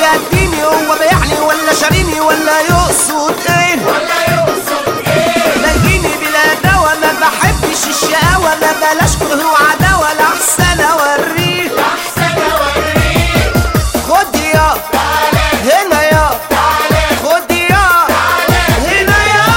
يديني هو بيعني ولا شاريني ولا يقصد ايه ولا يقصد ايه لاقيني بلا دوا ما بحبش الشقاوة ما بلاش كره وعداوة لا احسن اوريه احسن اوريك خد يا هنا يا خد يا هنا يا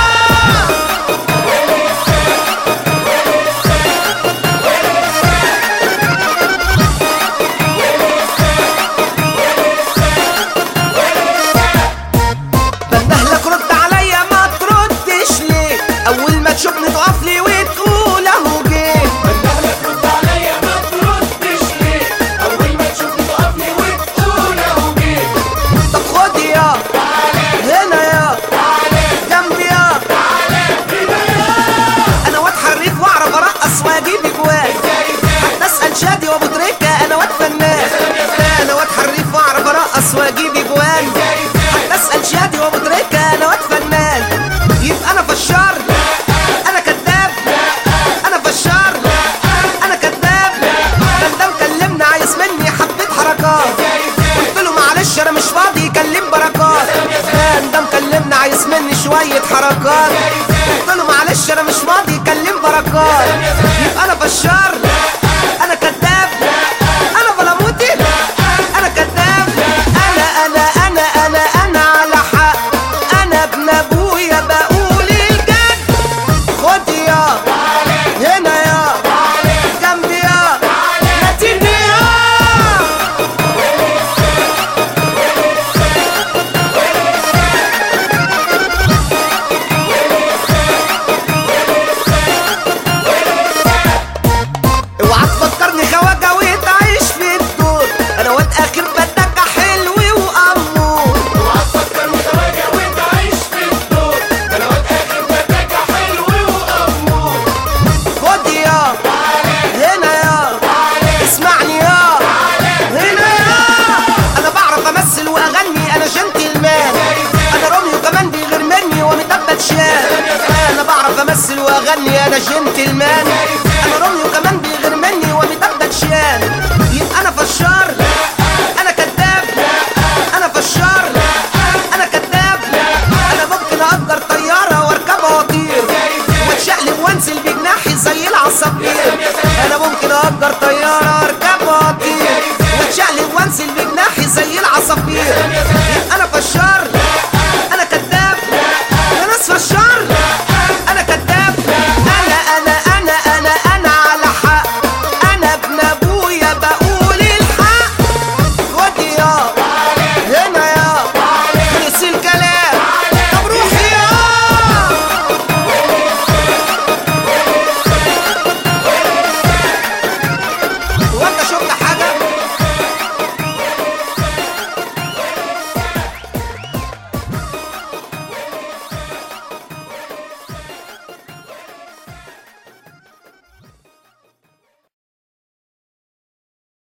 بندهلك رد عليا ما تردش ليه اول ما تشوفني تقف لي وتقول اهو جيت بندهلك رد عليا ما تردش ليه اول ما تشوفني تقف لي وتقول اهو جيت طب خد يا هنا يا جنبي يا انا واد حريف واعرف ارقص واجيب اجوال حتى اسال شادي وابو تريكه انا واد فنان انا واد حريف واعرف ارقص واجيب اجوال حتى اسال شادي وابو تريكه انا واد فنان يبقى انا فشار انا كذاب انا فشار انا كذاب ده ده مكلمني عايز مني حبه حركات قلت له معلش انا مش فاضي يكلم بركات كان ده مكلمني عايز مني شويه حركات قلت له معلش انا مش فاضي يكلم بركات يبقى انا فشار انا كذاب انا بلاموتي انا كذاب انا انا انا انا انا على حق انا ابن ابويا بقول الجد خد يا هنا يا جنبي يا نتيني يا اوعى تفكرني خواجه وتعيش في الدور انا واد اخر بدك حلو وامور اوعى تفكر وتراجع وانت عايش في الدور ده لو اخر فتاك حلو وامور خد يا هنا يا اسمعني يا هنا يا انا بعرف امثل واغني انا جنتلمان انا روميو كمان دي غير مني ومتبت شان انا بعرف امثل واغني انا جنتلمان انا روميو كمان دي غير مني ومتبت شان يبقى انا فشار انا كذاب انا فشار انا كذاب انا ممكن اجر طياره واركبها واطير واتشقلب وانزل بجناحي زي العصافير انا ممكن اجر طياره واركبها واطير واتشقلب وانزل بجناحي زي العصافير يبقى انا فشار